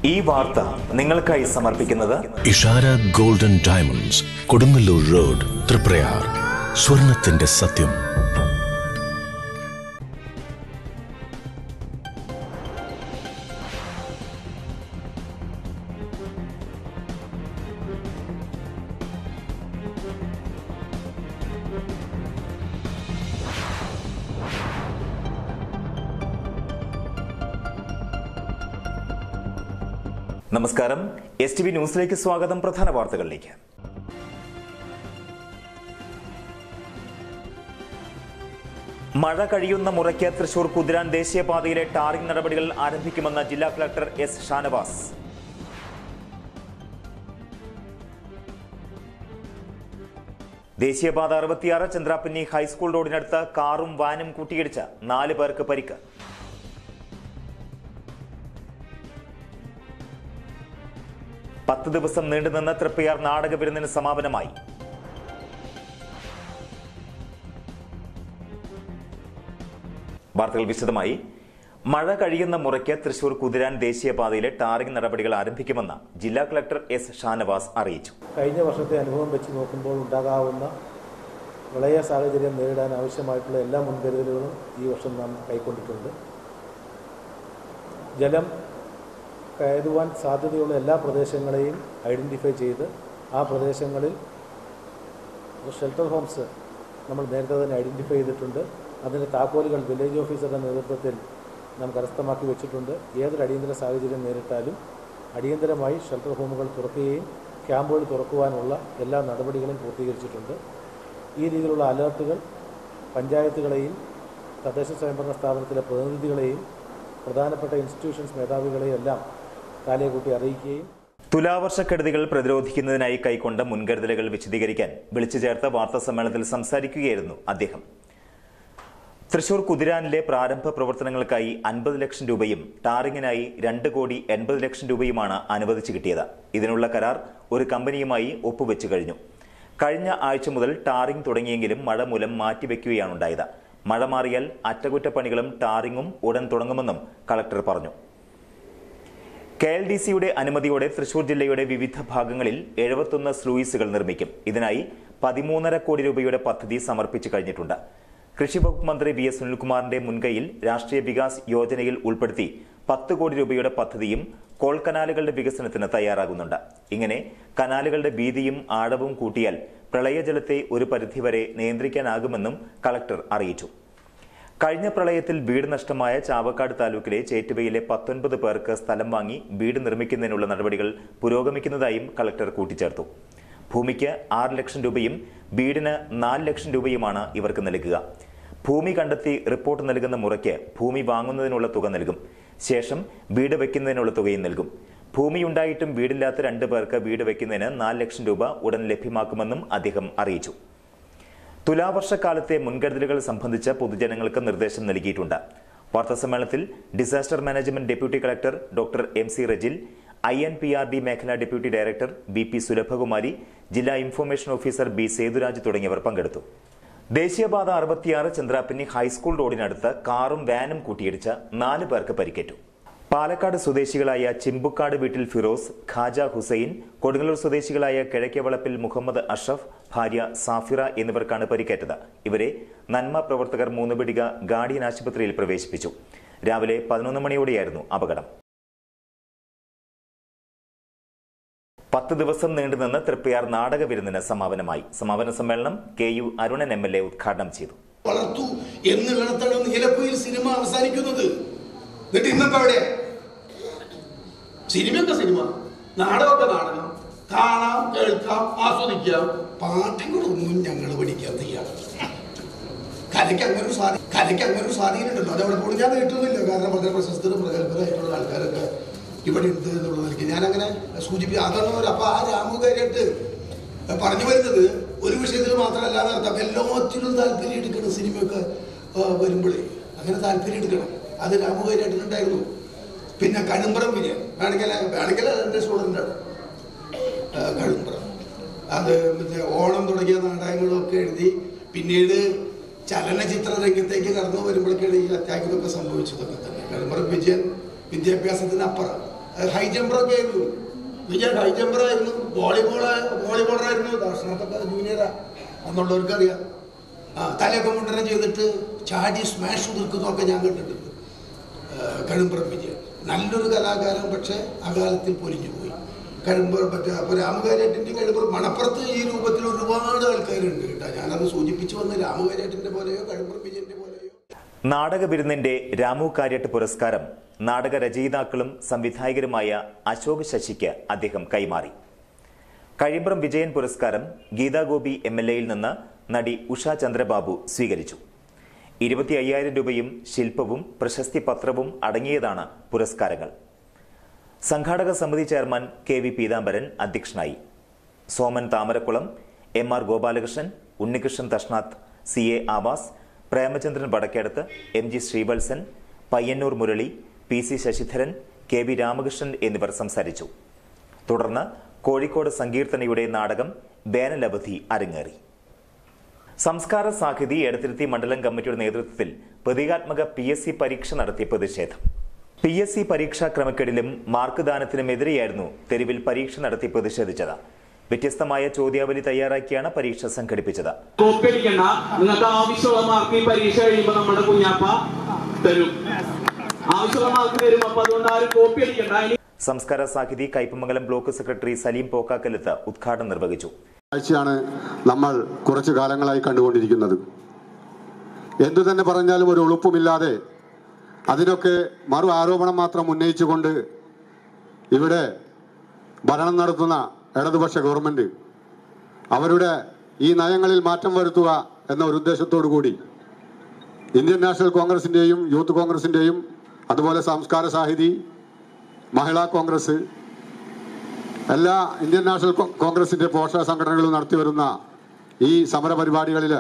ഈ വാർത്ത നിങ്ങൾക്കായി സമർപ്പിക്കുന്നത് Ishara golden diamonds Kodungallur road Triprayar സ്വർണത്തിന്റെ സത്യം നമസ്കാരം എസ് ടി വി ന്യൂസിലേക്ക് സ്വാഗതം പ്രധാന വാർത്തകളിലേക്ക് മഴ കഴിയുന്ന മുറയ്ക്ക് തൃശൂർ കുതിരാൻ ദേശീയപാതയിലെ ടാറിംഗ് നടപടികൾ ആരംഭിക്കുമെന്ന് ജില്ലാ കളക്ടർ എസ് ഷാനവാസ് ദേശീയപാത അറുപത്തിയാറ് ചന്ദ്രാപ്പിന്നി ഹൈസ്കൂൾ റോഡിനടുത്ത് കാറും വാനും കൂട്ടിയിടിച്ച് നാല് പേർക്ക് പരിക്ക് പത്ത് ദിവസം നീണ്ടുനിന്ന തൃപ്പയാർ നാടക വിരുന്നിന് സമാപനമായി വാർത്തകൾ വിശദമായി മഴ കഴിയുന്ന മുറയ്ക്ക് തൃശൂർ കുതിരാൻ ദേശീയപാതയിലെ ടാറിംഗ് നടപടികൾ ആരംഭിക്കുമെന്ന് ജില്ലാ കളക്ടർ എസ് ഷാനവാസ് അറിയിച്ചു കഴിഞ്ഞ വർഷത്തെ അനുഭവം വെച്ച് നോക്കുമ്പോൾ ഉണ്ടാകാവുന്ന പ്രളയ സാഹചര്യം നേരിടാൻ ആവശ്യമായിട്ടുള്ള എല്ലാ മുൻകരുതലുകളും ഈ വർഷം നാം കൈക്കൊണ്ടിട്ടുണ്ട് ജലം കയറുവാൻ സാധ്യതയുള്ള എല്ലാ പ്രദേശങ്ങളെയും ഐഡൻറ്റിഫൈ ചെയ്ത് ആ പ്രദേശങ്ങളിൽ ഷെൽട്ടർ ഹോംസ് നമ്മൾ നേരത്തെ തന്നെ ഐഡൻറ്റിഫൈ ചെയ്തിട്ടുണ്ട് അതിൻ്റെ താക്കോലുകൾ വില്ലേജ് ഓഫീസറുടെ നേതൃത്വത്തിൽ നാം കരസ്ഥമാക്കി വെച്ചിട്ടുണ്ട് ഏതൊരു അടിയന്തര സാഹചര്യം നേരിട്ടാലും അടിയന്തരമായി ഷെൽട്ടർ ഹോമുകൾ തുറക്കുകയും ക്യാമ്പുകൾ തുറക്കുവാനുള്ള എല്ലാ നടപടികളും പൂർത്തീകരിച്ചിട്ടുണ്ട് ഈ രീതിയിലുള്ള അലേർട്ടുകൾ പഞ്ചായത്തുകളെയും തദ്ദേശ സ്വയംഭരണ സ്ഥാപനത്തിലെ പ്രതിനിധികളെയും പ്രധാനപ്പെട്ട ഇൻസ്റ്റിറ്റ്യൂഷൻസ് മേധാവികളെയും എല്ലാം കാലയെക്കൂട്ടി അറിയിക്കുകയും തുലാവർഷക്കെടുതികൾ പ്രതിരോധിക്കുന്നതിനായി കൈക്കൊണ്ട മുൻകരുതലുകൾ വിശദീകരിക്കാൻ വിളിച്ചു ചേർത്ത വാർത്താ സമ്മേളനത്തിൽ സംസാരിക്കുകയായിരുന്നു അദ്ദേഹം തൃശൂർ കുതിരാനിലെ പ്രാരംഭ പ്രവർത്തനങ്ങൾക്കായി അൻപത് ലക്ഷം രൂപയും ടാറിങ്ങിനായി രണ്ട് കോടി എൺപത് ലക്ഷം രൂപയുമാണ് അനുവദിച്ചു കിട്ടിയത് ഇതിനുള്ള കരാർ ഒരു കമ്പനിയുമായി ഒപ്പുവെച്ചു കഴിഞ്ഞു കഴിഞ്ഞ ആഴ്ച മുതൽ ടാറിംഗ് തുടങ്ങിയെങ്കിലും മഴ മൂലം മാറ്റിവെക്കുകയാണുണ്ടായത് മഴ മാറിയാൽ അറ്റകുറ്റപ്പണികളും ടാറിങ്ങും ഉടൻ തുടങ്ങുമെന്നും കളക്ടർ പറഞ്ഞു കെ എൽ ഡി സിയുടെ അനുമതിയോടെ തൃശൂർ ജില്ലയുടെ വിവിധ ഭാഗങ്ങളിൽ എഴുപത്തൊന്ന് സ്ലൂയിസുകൾ നിർമ്മിക്കും ഇതിനായി പതിമൂന്നര കോടി രൂപയുടെ പദ്ധതി സമർപ്പിച്ചു കഴിഞ്ഞിട്ടുണ്ട് കൃഷി വകുപ്പ് മന്ത്രി വി എസ് സുനിൽകുമാറിന്റെ മുൻകൈയിൽ രാഷ്ട്രീയ വികാസ് യോജനയിൽ ഉൾപ്പെടുത്തി പത്ത് കോടി രൂപയുടെ പദ്ധതിയും കോൾ കനാലുകളുടെ വികസനത്തിന് തയ്യാറാകുന്നുണ്ട് ഇങ്ങനെ കനാലുകളുടെ വീതിയും ആഴവും കൂട്ടിയാൽ പ്രളയജലത്തെ ഒരു പരിധിവരെ നിയന്ത്രിക്കാനാകുമെന്നും കളക്ടർ അറിയിച്ചു കഴിഞ്ഞ പ്രളയത്തിൽ വീട് നഷ്ടമായ ചാവക്കാട് താലൂക്കിലെ ചേറ്റുവയിലെ പത്തൊൻപത് പേർക്ക് സ്ഥലം വാങ്ങി വീട് നിർമ്മിക്കുന്നതിനുള്ള നടപടികൾ പുരോഗമിക്കുന്നതായും കളക്ടർ കൂട്ടിച്ചേർത്തു ഭൂമിക്ക് ആറ് ലക്ഷം രൂപയും വീടിന് നാല് ലക്ഷം രൂപയുമാണ് ഇവർക്ക് നൽകുക ഭൂമി കണ്ടെത്തി റിപ്പോർട്ട് നൽകുന്ന മുറയ്ക്ക് ഭൂമി വാങ്ങുന്നതിനുള്ള തുക നൽകും ശേഷം വീട് വയ്ക്കുന്നതിനുള്ള തുകയും നൽകും ഭൂമിയുണ്ടായിട്ടും വീടില്ലാത്ത രണ്ടു പേർക്ക് വീട് വയ്ക്കുന്നതിന് നാല് ലക്ഷം രൂപ ഉടൻ ലഭ്യമാക്കുമെന്നും അദ്ദേഹം അറിയിച്ചു തുലാവർഷക്കാലത്തെ മുൻകരുതലുകൾ സംബന്ധിച്ച് പൊതുജനങ്ങൾക്ക് നിർദ്ദേശം നൽകിയിട്ടുണ്ട് വാർത്താസമ്മേളനത്തിൽ disaster management deputy collector doctor M C Rajil I N P R D മേഖലാ deputy director B P Sulabhakumari ജില്ലാ ഇൻഫർമേഷൻ ഓഫീസർ ബി സേതുരാജ് തുടങ്ങിയവർ പങ്കെടുത്തു ദേശീയപാത അറുപത്തിയാറ് ചന്ദ്രാപ്പിന്നി ഹൈസ്കൂൾ റോഡിനടുത്ത് കാറും വാനും കൂട്ടിയിടിച്ച് നാല് പേർക്ക് പരിക്കേറ്റു പാലക്കാട് സ്വദേശികളായ ചിമ്പുക്കാട് വീട്ടിൽ ഫിറോസ് ഖാജ ഹുസൈൻ കൊടുങ്ങല്ലൂർ സ്വദേശികളായ കിഴക്കേവളപ്പിൽ മുഹമ്മദ് അഷ്റഫ് ഭാര്യ സാഫിറ എന്നിവർക്കാണ് പരിക്കേറ്റത് ഇവരെ നന്മ പ്രവർത്തകർ മൂന്നുപിടിക ഗാർഡിയൻ ആശുപത്രിയിൽ പ്രവേശിപ്പിച്ചു രാവിലെ പതിനൊന്ന് മണിയോടെയായിരുന്നു അപകടം പത്ത് ദിവസം നീണ്ടുനിന്ന് തൃപ്പയാർ നാടക വിരുന്നിന് സമാപനമായി സമാപന സമ്മേളനം K U Arunan M L A ഉദ്ഘാടനം ചെയ്തു വളർത്തു എന്നുള്ളിടത്താണ് നീലക്കുയിൽ സിനിമ അവസാനിക്കുന്നത് എന്നിട്ട് ഇന്നത്തെ എവിടെ സിനിമയൊക്കെ സിനിമ നാടകമൊക്കെ നാടകം കാണാം കേൾക്കാം ആസ്വദിക്കാം പാഠങ്ങളൊന്നും ഞങ്ങൾ പഠിക്കാൻ തയ്യാറാണ് കലയ്ക്ക് അങ്ങനെ ഒരു സ്വാധീനം കലയ്ക്ക് അങ്ങനെ ഒരു സ്വാധീനം ഉണ്ടല്ലോ അത് അവിടെ പോലും ഞാൻ നീട്ടുന്നില്ല കാരണം വളരെ പ്രശസ്തരും പ്രഗത്ഭരായിട്ടുള്ള ആൾക്കാരൊക്കെ ഇവിടെ ഉണ്ട് എന്നുള്ള നിലയ്ക്ക് ഞാനങ്ങനെ സൂചിപ്പിക്കും അതാണ് ഒരു അപ്പൊ ആ രാമുകാരായിട്ട് പറഞ്ഞു വരുന്നത് ഒരു വിഷയത്തിൽ മാത്രമല്ല നടത്താം എല്ലാത്തിലും താല്പര്യം എടുക്കണം സിനിമയൊക്കെ ആ, വരുമ്പോഴേ അങ്ങനെ താല്പര്യം എടുക്കണം അത് രാമുകാരായിട്ടുണ്ടായിരുന്നു പിന്നെ കഴുമ്പറം വിജയൻ വേണമെങ്കിൽ വേണമെങ്കിൽ എൻ്റെ സ്റ്റുഡൻ്റാണ് കഴുമ്പറം അത് മറ്റേ ഓണം തുടങ്ങിയ നാടകങ്ങളൊക്കെ എഴുതി പിന്നീട് ചലനചിത്ര രംഗത്തേക്ക് കടന്നു വരുമ്പോഴേക്കാണ് ഈ അത്യാഹിതമൊക്കെ സംഭവിച്ചതൊക്കെ തന്നെ കഴുമ്പറം വിജയൻ വിദ്യാഭ്യാസത്തിന് അപ്പുറം ഹൈ ജമ്പറൊക്കെ ആയിരുന്നു വിജയൻ ഹൈ ജമ്പറായിരുന്നു വോളിബോൾ വോളിബോളറായിരുന്നു ദർശനത്തൊക്കെ ജൂനിയറാ അന്നുള്ളവർക്ക് അറിയാം ആ തലയൊക്കെ മുണ്ടനം ചെയ്തിട്ട് ചാടി സ്മാഷ് തീർക്കുന്നതൊക്കെ ഞാൻ കണ്ടിട്ടുണ്ട് കഴിമ്പുറം വിജയൻ നല്ലൊരു കലാകാരൻ പക്ഷേ അകാലത്തിൽ പൊലിഞ്ഞു പോയി കഴിമ്പുറം പറ്റ അപ്പോൾ രാമകാര്യേട്ടൻ്റെ കഴിമ്പുറം മണപ്പുറത്ത് ഈ രൂപത്തിൽ ഒരുപാട് ആൾക്കാരുണ്ട് കേട്ടോ ഞാനത് സൂചിപ്പിച്ചു വന്ന് രാമകാര്യേട്ടൻ്റെ പോലെയോ കഴിമ്പുറം വിജയൻ്റെ പോലെയോ നാടക വിരുന്നിന്റെ രാമു കാര്യട്ട് പുരസ്കാരം നാടക രചയിതാക്കളും സംവിധായകരുമായ അശോക് ശശിക്ക് അദ്ദേഹം കൈമാറി കഴിമ്പ്രം വിജയൻ പുരസ്കാരം ഗീതാഗോപി എം എൽ എയിൽ നിന്ന് നടി ഉഷ ചന്ദ്രബാബു സ്വീകരിച്ചു ഇരുപത്തി അയ്യായിരം രൂപയും ശില്പവും പ്രശസ്തി പത്രവും അടങ്ങിയതാണ് പുരസ്കാരങ്ങൾ സംഘാടക സമിതി ചെയർമാൻ കെ വി പീതാംബരൻ അധ്യക്ഷനായി Soman Thamarakkulam M R Gopalakrishnan Unnikrishnan Thashnath C A Avas Premachandran Vadakkedath M G Sreevalsan Payyannur Murali P C Sasidharan K V Ramakrishnan എന്നിവർ സംസാരിച്ചു തുടർന്ന് കോഴിക്കോട് സങ്കീർത്തനയുടെ നാടകം വേനലവധി അരങ്ങേറി സംസ്കാര സാഹിതി എടത്തിരുത്തി മണ്ഡലം കമ്മിറ്റിയുടെ നേതൃത്വത്തിൽ പ്രതീകാത്മക പി എസ് സി പരീക്ഷ നടത്തിയ പ്രതിഷേധം പി എസ് സി പരീക്ഷാ ക്രമക്കേടിലും മാർക്ക് ദാനത്തിനുമെതിരെയായിരുന്നു തെരുവിൽ പരീക്ഷ നടത്തി പ്രതിഷേധിച്ചത് വ്യത്യസ്തമായ ചോദ്യാവലി തയ്യാറാക്കിയാണ് പരീക്ഷ സംഘടിപ്പിച്ചത് കോപ്പി അടിക്കണ്ട നിങ്ങൾക്ക് ആവശ്യമുള്ള മാർക്ക് ഈ പരീക്ഷ കഴിയുമ്പോൾ നമ്മുടെ കുഞ്ഞാപ്പ തരും ആവശ്യമുള്ള മാർക്ക് തരും അപ്പൊ അതുകൊണ്ട് ആരും കോപ്പി അടിക്കണ്ട ഇനി സംസ്കാര സാഹിതി കയ്പമംഗലം ബ്ലോക്ക് സെക്രട്ടറി സലീം പോക്കാക്കലത്ത് ഉദ്ഘാടനം നിർവഹിച്ചു കാഴ്ചയാണ് നമ്മൾ കുറച്ചു കാലങ്ങളായി കണ്ടുകൊണ്ടിരിക്കുന്നത് എന്തു തന്നെ പറഞ്ഞാലും ഒരു എളുപ്പമില്ലാതെ അതിനൊക്കെ മറു ആരോപണം മാത്രം ഉന്നയിച്ചുകൊണ്ട് ഇവിടെ ഭരണം നടത്തുന്ന ഇടതുപക്ഷ ഗവൺമെന്റ് അവരുടെ ഈ നയങ്ങളിൽ മാറ്റം വരുത്തുക എന്ന ഒരു ഉദ്ദേശത്തോടു കൂടി ഇന്ത്യൻ നാഷണൽ കോൺഗ്രസിന്റെയും യൂത്ത് കോൺഗ്രസിന്റെയും അതുപോലെ സംസ്കാര സാഹിതി മഹിളാ കോൺഗ്രസ് എല്ലാ ഇന്ത്യൻ നാഷണൽ കോ- കോൺഗ്രസിന്റെ പോഷക സംഘടനകളും നടത്തിവരുന്ന ഈ സമര പരിപാടികളിൽ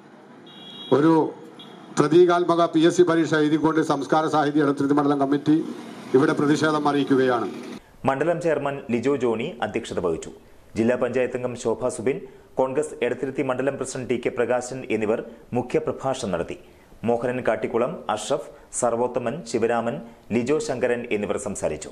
ഒരു പ്രതീകാത്മക പി എസ് സി പരീക്ഷ എഴുതിക്കൊണ്ട് സംസ്കാര സാഹിത്യ ഇടത്തിരുത്തി മണ്ഡലം കമ്മിറ്റി ഇവിടെ പ്രതിഷേധം അറിയിക്കുകയാണ് മണ്ഡലം ചെയർമാൻ ലിജോ ജോണി അധ്യക്ഷത വഹിച്ചു ജില്ലാ പഞ്ചായത്ത് അംഗം ശോഭ സുബിൻ കോൺഗ്രസ് എടത്തിരുത്തി മണ്ഡലം പ്രസിഡന്റ് ടി കെ പ്രകാശൻ എന്നിവർ മുഖ്യപ്രഭാഷണം നടത്തി മോഹനൻ കാട്ടിക്കുളം അഷ്റഫ് സർവോത്തമൻ ശിവരാമൻ ലിജോ ശങ്കരൻ എന്നിവർ സംസാരിച്ചു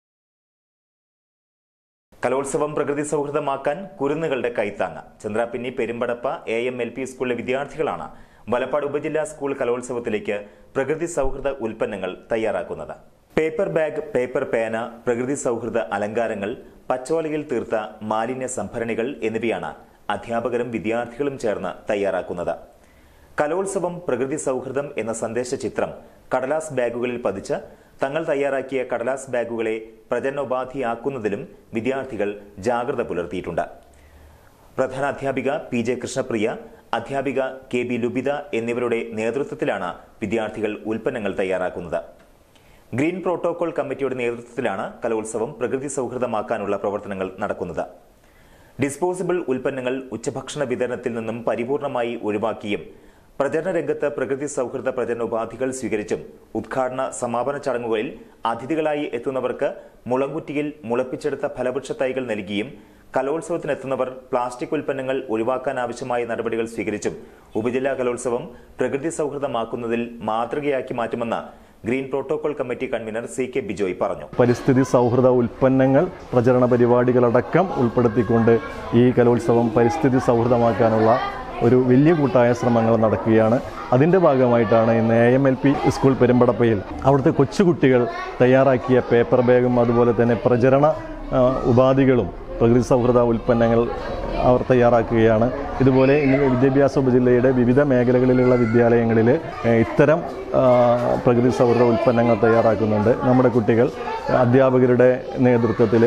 കലോത്സവം പ്രകൃതി സൗഹൃദമാക്കാൻ കുരുന്നുകളുടെ കൈത്താങ്ങ് Chandrapinni Perumpadappa A M L P സ്കൂളിലെ വിദ്യാർത്ഥികളാണ് വലപ്പാട് ഉപജില്ലാ സ്കൂൾ കലോത്സവത്തിലേക്ക് പ്രകൃതി സൗഹൃദ ഉൽപ്പന്നങ്ങൾ തയ്യാറാക്കുന്നത് പേപ്പർ ബാഗ് പേപ്പർ പേന പ്രകൃതി സൗഹൃദ അലങ്കാരങ്ങൾ പച്ചോലയിൽ തീർത്ത മാലിന്യ സംഭരണികൾ എന്നിവയാണ് അധ്യാപകരും വിദ്യാർത്ഥികളും ചേർന്ന് തയ്യാറാക്കുന്നത് കലോത്സവം പ്രകൃതി സൗഹൃദം എന്ന സന്ദേശ ചിത്രം കടലാസ് ബാഗുകളിൽ പതിച്ച് തങ്ങൾ തയ്യാറാക്കിയ കടലാസ് ബാഗുകളെ പ്രചരണോപാധിയാക്കുന്നതിലും വിദ്യാർത്ഥികൾ ജാഗ്രത പുലർത്തിയിട്ടുണ്ട് പ്രധാന അധ്യാപിക പി ജെ കൃഷ്ണപ്രിയ അധ്യാപിക കെ ബി ലുബിത എന്നിവരുടെ നേതൃത്വത്തിലാണ് വിദ്യാർത്ഥികൾ ഉൽപ്പന്നങ്ങൾ തയ്യാറാക്കുന്നത് ഗ്രീൻ പ്രോട്ടോകോൾ കമ്മിറ്റിയുടെ നേതൃത്വത്തിലാണ് കലോത്സവം പ്രകൃതി സൗഹൃദമാക്കാനുള്ള പ്രവർത്തനങ്ങൾ നടക്കുന്നത് ഡിസ്പോസിബിൾ ഉൽപ്പന്നങ്ങൾ ഉച്ചഭക്ഷണ വിതരണത്തിൽ നിന്നും പരിപൂർണമായി ഒഴിവാക്കിയും പ്രചരണ രംഗത്ത് പ്രകൃതി സൗഹൃദ പ്രചരണോപാധികൾ സ്വീകരിച്ചും ഉദ്ഘാടന സമാപന ചടങ്ങുകളിൽ അതിഥികളായി എത്തുന്നവർക്ക് മുളങ്കുറ്റിയിൽ മുളപ്പിച്ചെടുത്ത ഫലവൃക്ഷ തൈകൾ നൽകിയും കലോത്സവത്തിനെത്തുന്നവർ പ്ലാസ്റ്റിക് ഉൽപ്പന്നങ്ങൾ ഒഴിവാക്കാൻ ആവശ്യമായ നടപടികൾ സ്വീകരിച്ചും ഉപജില്ലാ കലോത്സവം പ്രകൃതി സൗഹൃദമാക്കുന്നതിൽ മാതൃകയാക്കി മാറ്റുമെന്ന് green protocol committee convener C K Bijoy പറഞ്ഞു പരിസ്ഥിതി സൗഹൃദ ഉൽപ്പന്നങ്ങൾ പ്രചരണ പരിപാടികളടക്കം ഉൾപ്പെടുത്തിക്കൊണ്ട് ഈ കലോത്സവം പരിസ്ഥിതി സൗഹൃദമാക്കാനുള്ള ഒരു വലിയ കൂട്ടായ ശ്രമങ്ങൾ നടക്കുകയാണ് അതിൻ്റെ ഭാഗമായിട്ടാണ് ഇന്ന് A M L P school പെരുമ്പടപ്പയിൽ അവിടുത്തെ കൊച്ചുകുട്ടികൾ തയ്യാറാക്കിയ പേപ്പർ ബാഗും അതുപോലെ തന്നെ പ്രചരണ ആ, ഉപാധികളും പ്രകൃതി സൗഹൃദ ഉൽപ്പന്നങ്ങൾ അവർ തയ്യാറാക്കുകയാണ് ഇതുപോലെ ഇന്ന് വിദ്യാഭ്യാസ ഉപജില്ലയുടെ വിവിധ മേഖലകളിലുള്ള വിദ്യാലയങ്ങളിൽ ഏഹ്, ഇത്തരം ആ, പ്രകൃതി സൗഹൃദ ഉൽപ്പന്നങ്ങൾ തയ്യാറാക്കുന്നുണ്ട് നമ്മുടെ കുട്ടികൾ അധ്യാപകരുടെ നേതൃത്വത്തിൽ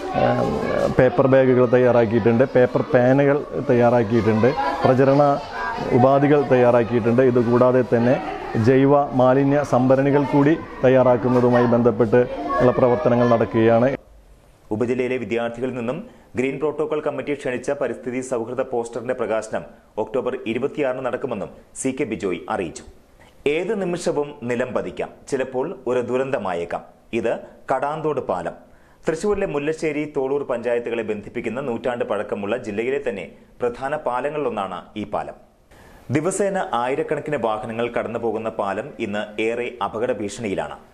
പേപ്പർ ബാഗുകൾ തയ്യാറാക്കിയിട്ടുണ്ട് പേപ്പർ പേനകൾ തയ്യാറാക്കിയിട്ടുണ്ട് പ്രചരണ ഉപാധികൾ തയ്യാറാക്കിയിട്ടുണ്ട് ഇതുകൂടാതെ തന്നെ ജൈവ മാലിന്യ സംഭരണികൾ കൂടി തയ്യാറാക്കുന്നതുമായി ബന്ധപ്പെട്ട് ഉള്ള പ്രവർത്തനങ്ങൾ നടക്കുകയാണ് ഉപജില്ലയിലെ വിദ്യാർത്ഥികളിൽ നിന്നും ഗ്രീൻ പ്രോട്ടോകോൾ കമ്മിറ്റി ക്ഷണിച്ച പരിസ്ഥിതി സൗഹൃദ പോസ്റ്ററിന്റെ പ്രകാശനം ഒക്ടോബർ ഇരുപത്തിയാറിന് നടക്കുമെന്നും സി കെ ബിജോയ് അറിയിച്ചു ഏത് നിമിഷവും നിലം പതിക്കാം ചിലപ്പോൾ ഒരു ദുരന്തമായേക്കാം ഇത് കടാന്തോട് പാലം തൃശൂരിലെ മുല്ലശ്ശേരി തോളൂർ പഞ്ചായത്തുകളെ ബന്ധിപ്പിക്കുന്ന നൂറ്റാണ്ട് പഴക്കമുള്ള ജില്ലയിലെ തന്നെ പ്രധാന പാലങ്ങളിലൊന്നാണ് ഈ പാലം ദിവസേന ആയിരക്കണക്കിന് വാഹനങ്ങൾ കടന്നു പോകുന്ന പാലം ഇന്ന് ഏറെ അപകട ഭീഷണിയിലാണ്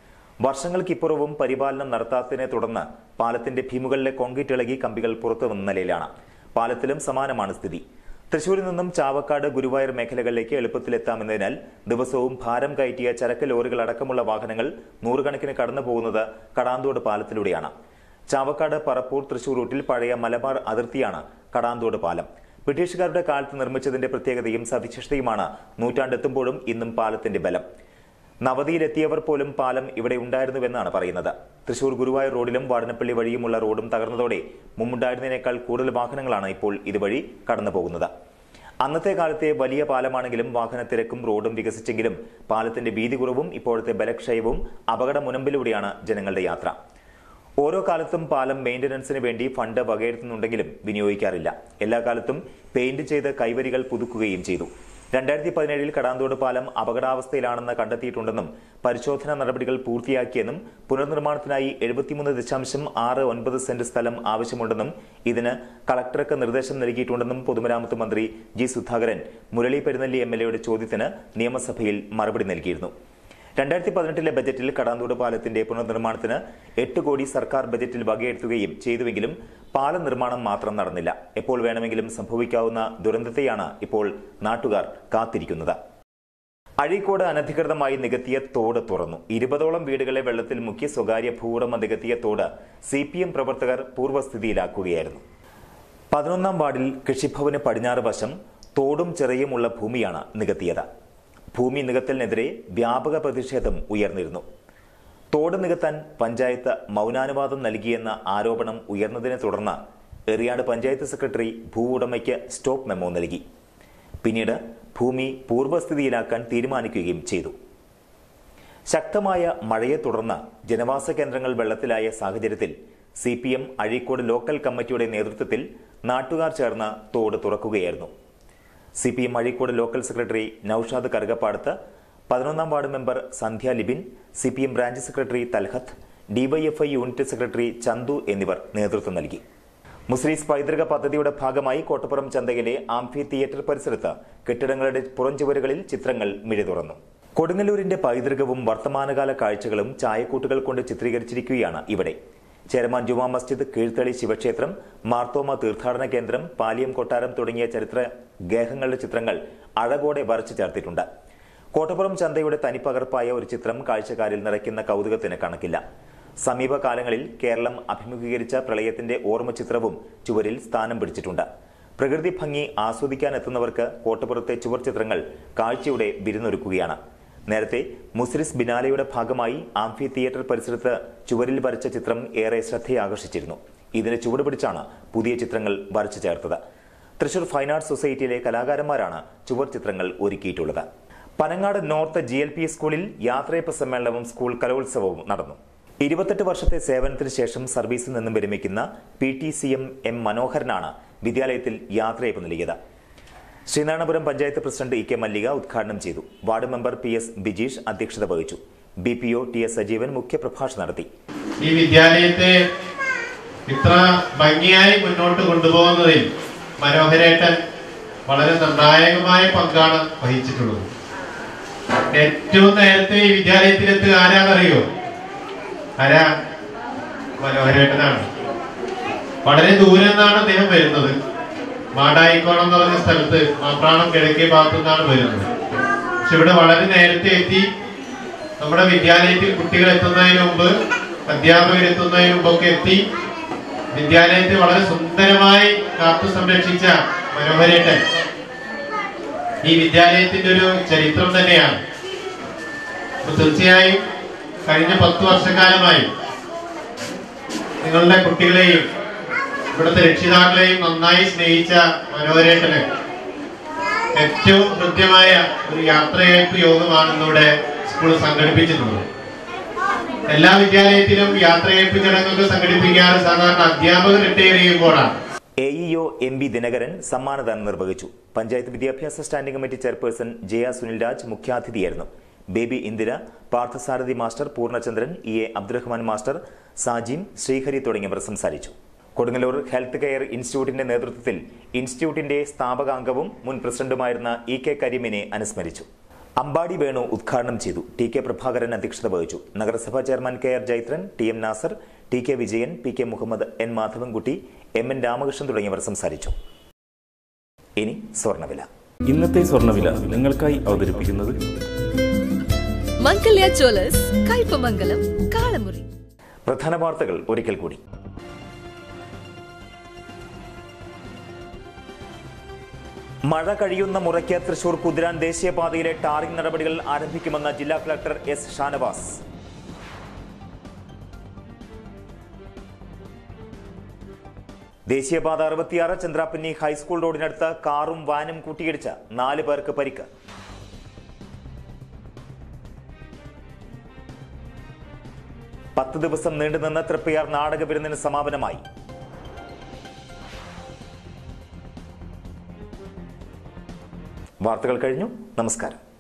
വർഷങ്ങൾക്കിപ്പുറവും പരിപാലനം നടത്താത്തതിനെ തുടർന്ന് പാലത്തിന്റെ ഭീമുകളിലെ കോൺക്രീറ്റ് ഇളകി കമ്പികൾ പുറത്തു വന്ന നിലയിലാണ് പാലത്തിലും സമാനമാണ് സ്ഥിതി തൃശൂരിൽ നിന്നും ചാവക്കാട് ഗുരുവായൂർ മേഖലകളിലേക്ക് എളുപ്പത്തിലെത്താമെന്നതിനാൽ ദിവസവും ഭാരം കയറ്റിയ ചരക്ക് ലോറികൾ അടക്കമുള്ള വാഹനങ്ങൾ നൂറുകണക്കിന് കടന്നു പോകുന്നത് കടാന്തോട് പാലത്തിലൂടെയാണ് ചാവക്കാട് പറപ്പൂർ തൃശൂർ റൂട്ടിൽ പഴയ മലബാർ അതിർത്തിയാണ് കടാന്തോട് പാലം ബ്രിട്ടീഷുകാരുടെ കാലത്ത് നിർമ്മിച്ചതിന്റെ പ്രത്യേകതയും സവിശേഷതയുമാണ് നൂറ്റാണ്ടെത്തുമ്പോഴും ഇന്നും പാലത്തിന്റെ ബലം നവതിയിലെത്തിയവർ പോലും പാലം ഇവിടെ ഉണ്ടായിരുന്നുവെന്നാണ് പറയുന്നത് തൃശൂർ ഗുരുവായൂർ റോഡിലും വാടനപ്പള്ളി വഴിയുമുള്ള റോഡും തകർന്നതോടെ മുമ്പുണ്ടായിരുന്നതിനേക്കാൾ കൂടുതൽ വാഹനങ്ങളാണ് ഇപ്പോൾ ഇതുവഴി കടന്നു പോകുന്നത് അന്നത്തെ കാലത്തെ വലിയ പാലമാണെങ്കിലും വാഹനത്തിരക്കും റോഡും വികസിച്ചെങ്കിലും പാലത്തിന്റെ വീതി കുറവും ഇപ്പോഴത്തെ ബലക്ഷയവും അപകട മുനമ്പിലൂടെയാണ് ജനങ്ങളുടെ യാത്ര ഓരോ കാലത്തും പാലം മെയിന്റനൻസിന് വേണ്ടി ഫണ്ട് വകയിരുത്തുന്നുണ്ടെങ്കിലും വിനിയോഗിക്കാറില്ല എല്ലാ കാലത്തും പെയിന്റ് ചെയ്ത് കൈവരികൾ പുതുക്കുകയും ചെയ്തു രണ്ടായിരത്തി പതിനേഴിൽ കടാന്തോട് പാലം അപകടാവസ്ഥയിലാണെന്ന് കണ്ടെത്തിയിട്ടുണ്ടെന്നും പരിശോധനാ നടപടികൾ പൂർത്തിയാക്കിയെന്നും പുനർനിർമ്മാണത്തിനായി എഴുപത്തിമൂന്ന് ദശാംശം ആറ് ഒൻപത് സെന്റ് സ്ഥലം ആവശ്യമുണ്ടെന്നും ഇതിന് കളക്ടർക്ക് നിർദ്ദേശം നൽകിയിട്ടുണ്ടെന്നും പൊതുമരാമത്ത് മന്ത്രി G Sudhakaran Murali Perunnalli M L എയുടെ ചോദ്യത്തിന് നിയമസഭയിൽ മറുപടി നൽകിയിരുന്നു രണ്ടായിരത്തി പതിനെട്ടിലെ ബജറ്റിൽ കടാന്തോട് പാലത്തിന്റെ പുനർനിർമ്മാണത്തിന് എട്ട് കോടി സർക്കാർ ബജറ്റിൽ വകയിരുത്തുകയും ചെയ്തുവെങ്കിലും പാല നിർമ്മാണം മാത്രം നടന്നില്ല എപ്പോൾ വേണമെങ്കിലും സംഭവിക്കാവുന്ന ദുരന്തത്തെയാണ് ഇപ്പോൾ നാട്ടുകാർ കാത്തിരിക്കുന്നത് അഴീക്കോട് അനധികൃതമായി നികത്തിയ തോട് തുറന്നു ഇരുപതോളം വീടുകളെ വെള്ളത്തിൽ മുക്കി സ്വകാര്യ ഭൂവുടമ നികത്തിയ തോട് സി പി എം പ്രവർത്തകർ പൂർവ്വസ്ഥിതിയിലാക്കുകയായിരുന്നു പതിനൊന്നാം വാർഡിൽ കൃഷിഭവന് പടിഞ്ഞാറ് വശം തോടും ചെറിയുമുള്ള ഭൂമിയാണ് നികത്തിയത് ഭൂമി നികത്തലിനെതിരെ വ്യാപക പ്രതിഷേധം ഉയർന്നിരുന്നു തോട് നികത്താൻ പഞ്ചായത്ത് മൗനാനുവാദം നൽകിയെന്ന ആരോപണം ഉയർന്നതിനെ തുടർന്ന് എറിയാട് പഞ്ചായത്ത് സെക്രട്ടറി ഭൂ ഉടമയ്ക്ക് സ്റ്റോപ്പ് മെമ്മോ നൽകി പിന്നീട് ഭൂമി പൂർവ്വസ്ഥിതിയിലാക്കാൻ തീരുമാനിക്കുകയും ചെയ്തു ശക്തമായ മഴയെ തുടർന്ന് ജനവാസ കേന്ദ്രങ്ങൾ വെള്ളത്തിലായ സാഹചര്യത്തിൽ C P M Azhikode local കമ്മിറ്റിയുടെ നേതൃത്വത്തിൽ നാട്ടുകാർ ചേർന്ന് തോട് തുറക്കുകയായിരുന്നു C P M Azhikode local secretary Naushad Karukappadath പതിനൊന്നാം ward member Sandhya Libin C P M branch secretary Thalhath DYFI unit secretary Chandu എന്നിവർ നേതൃത്വം നൽകി മുസ്ലിംസ് പൈതൃക പദ്ധതിയുടെ ഭാഗമായി കോട്ടപ്പുറം ചന്തയിലെ ആംഫി തിയേറ്റർ പരിസരത്ത് കെട്ടിടങ്ങളുടെ പുറംചുവരുകളിൽ ചിത്രങ്ങൾ മിഴി തുറന്നു കൊടുങ്ങല്ലൂരിന്റെ പൈതൃകവും വർത്തമാനകാല കാഴ്ചകളും ചായക്കൂട്ടുകൾ കൊണ്ട് ചിത്രീകരിച്ചിരിക്കുകയാണ് ഇവിടെ ചേരമാൻ ജുമാ മസ്ജിദ് കീഴ്ത്തളി ശിവക്ഷേത്രം മാർത്തോമ തീർത്ഥാടന കേന്ദ്രം പാലിയം കൊട്ടാരം തുടങ്ങിയ ചരിത്ര ഗേഹങ്ങളുടെ ചിത്രങ്ങൾ അഴകോടെ വരച്ചു ചേർത്തിട്ടുണ്ട് കോട്ടപ്പുറം ചന്തയുടെ തനിപ്പകർപ്പായ ഒരു ചിത്രം കാഴ്ചക്കാരിൽ നിറയ്ക്കുന്ന കൗതുകത്തിന് കണക്കില്ല സമീപകാലങ്ങളിൽ കേരളം അഭിമുഖീകരിച്ച പ്രളയത്തിന്റെ ഓർമ്മ ചിത്രവും ചുവരിൽ സ്ഥാനം പിടിച്ചിട്ടുണ്ട് പ്രകൃതി ഭംഗി ആസ്വദിക്കാനെത്തുന്നവർക്ക് കോട്ടപ്പുറത്തെ ചുവർ ചിത്രങ്ങൾ കാഴ്ചയുടെ വിരുന്നൊരുക്കുകയാണ് നേരത്തെ മുസ്ലിസ് ബിനാലയുടെ ഭാഗമായി ആംഫി തിയേറ്റർ പരിസരത്ത് ചുവരിൽ വരച്ച ചിത്രം ഏറെ ശ്രദ്ധയാകർഷിച്ചിരുന്നു ഇതിന് ചുവട് പിടിച്ചാണ് പുതിയ ചിത്രങ്ങൾ വരച്ചു ചേർത്തത് തൃശൂർ ഫൈൻ ആർട്സ് സൊസൈറ്റിയിലെ കലാകാരന്മാരാണ് ചുവർ ചിത്രങ്ങൾ ഒരുക്കിയിട്ടുള്ളത് Panangad north G L P സ്കൂളിൽ യാത്രയപ്പ് സമ്മേളനവും സ്കൂൾ കലോത്സവവും നടന്നു ഇരുപത്തെട്ട് വർഷത്തെ സേവനത്തിന് ശേഷം സർവീസിൽ നിന്നും വിരമിക്കുന്ന P T C M M മനോഹരനാണ് വിദ്യാലയത്തിൽ യാത്രയപ്പ് നൽകിയത് Sreenarayanapuram panchayat president E K Mallika ഉദ്ഘാടനം ചെയ്തു ward member P S Bijeesh അധ്യക്ഷത വഹിച്ചു B P O T S Sajeevan മുഖ്യപ്രഭാഷണം നടത്തി ഈ വിദ്യാലയത്തെ ഇത്ര ഭംഗിയായി മുന്നോട്ട് കൊണ്ടുപോകുന്നതിൽ മനോഹരേട്ടൻ വളരെ നിർണായകമായ പങ്കാണ് വഹിച്ചിട്ടുള്ളത് ഏറ്റവും നേരത്തെ ഈ വിദ്യാലയത്തിലെത്തുക ആരാന്നറിയോ ആരാ മനോഹരേട്ടനാണ് വളരെ ദൂരെ നിന്നാണ് അദ്ദേഹം വരുന്നത് മാടായിക്കോണം എന്ന് പറഞ്ഞ സ്ഥലത്ത് മാപ്രാണം കിഴക്കേ ഭാഗത്തു നിന്നാണ് വരുന്നത് പക്ഷെ ഇവിടെ വളരെ നേരത്തെ എത്തി നമ്മുടെ വിദ്യാലയത്തിൽ കുട്ടികൾ എത്തുന്നതിന് മുമ്പ് അധ്യാപകർ എത്തുന്നതിന് മുമ്പൊക്കെ എത്തി വിദ്യാലയത്തെ വളരെ സുന്ദരമായി കാത്തു സംരക്ഷിച്ച മനോഹരേട്ടൻ ഈ വിദ്യാലയത്തിന്റെ ഒരു ചരിത്രം തന്നെയാണ് അപ്പൊ തീർച്ചയായും കഴിഞ്ഞ പത്ത് വർഷക്കാലമായി നിങ്ങളുടെ കുട്ടികളെയും ഇവിടുത്തെ രക്ഷിതാക്കളെയും നന്നായി സ്നേഹിച്ച മനോഹരേട്ടന് ഏറ്റവും കൃത്യമായ ഒരു യാത്രയയപ്പ് യോഗമാണ് ഇന്നിവിടെ സ്കൂൾ സംഘടിപ്പിച്ചിട്ടുള്ളത് എല്ലാ വിദ്യാലയത്തിലും യാത്രയയപ്പ് ചടങ്ങൊക്കെ സംഘടിപ്പിക്കാറ് സാധാരണ അധ്യാപകർ റിട്ടയർ ചെയ്യുമ്പോഴാണ് A EO M B Dinakaran സമ്മാനദാനം നിർവഹിച്ചു പഞ്ചായത്ത് വിദ്യാഭ്യാസ standing committee chairperson Jaya Sunilraj മുഖ്യാതിഥിയായിരുന്നു Baby Indira Parthasarathy master Poornachandran E A Abdurahman master Sajim Sreehari തുടങ്ങിയവർ സംസാരിച്ചു കൊടുങ്ങല്ലൂർ ഹെൽത്ത് കെയർ ഇൻസ്റ്റിറ്റ്യൂട്ടിന്റെ നേതൃത്വത്തിൽ ഇൻസ്റ്റിറ്റ്യൂട്ടിന്റെ സ്ഥാപകാംഗവും മുൻ പ്രസിഡന്റുമായിരുന്ന ഇ കെ കരീമിനെ അനുസ്മരിച്ചു അമ്പാടി വേണു ഉദ്ഘാടനം ചെയ്തു ടി കെ പ്രഭാകരൻ അധ്യക്ഷത വഹിച്ചു നഗരസഭാ chairman K R Jaithran T M Nasar T K Vijayan P K Muhammad N Madhavankutty M N Ramakrishnan തുടങ്ങിയവർ സംസാരിച്ചു ഇനി സ്വർണ്ണവില ഇന്നത്തെ സ്വർണ്ണവില നിങ്ങൾക്കായി അവതരിപ്പിക്കുന്നത് മംഗല്യ ജ്വല്ലേഴ്സ് കയ്പമംഗലം കാളമുറി പ്രധാന വാർത്തകൾ ഒരിക്കൽ കൂടി മഴ കഴിയുന്ന മുറയ്ക്ക് തൃശൂർ കുതിരാൻ ദേശീയപാതയിലെ ടാറിംഗ് നടപടികൾ ആരംഭിക്കുമെന്ന് ജില്ലാ കളക്ടർ എസ് ഷാനവാസ് ദേശീയപാത അറുപത്തിയാറ് ചന്ദ്രാപ്പിന്നി ഹൈസ്കൂൾ റോഡിനടുത്ത് കാറും വാനും കൂട്ടിയിടിച്ച് നാല് പേർക്ക് പരിക്ക് പത്ത് ദിവസം നീണ്ടുനിന്ന തൃപ്പയാർ നാടക വിരുന്നിന് സമാപനമായി വാർത്തകൾ കഴിഞ്ഞു നമസ്കാരം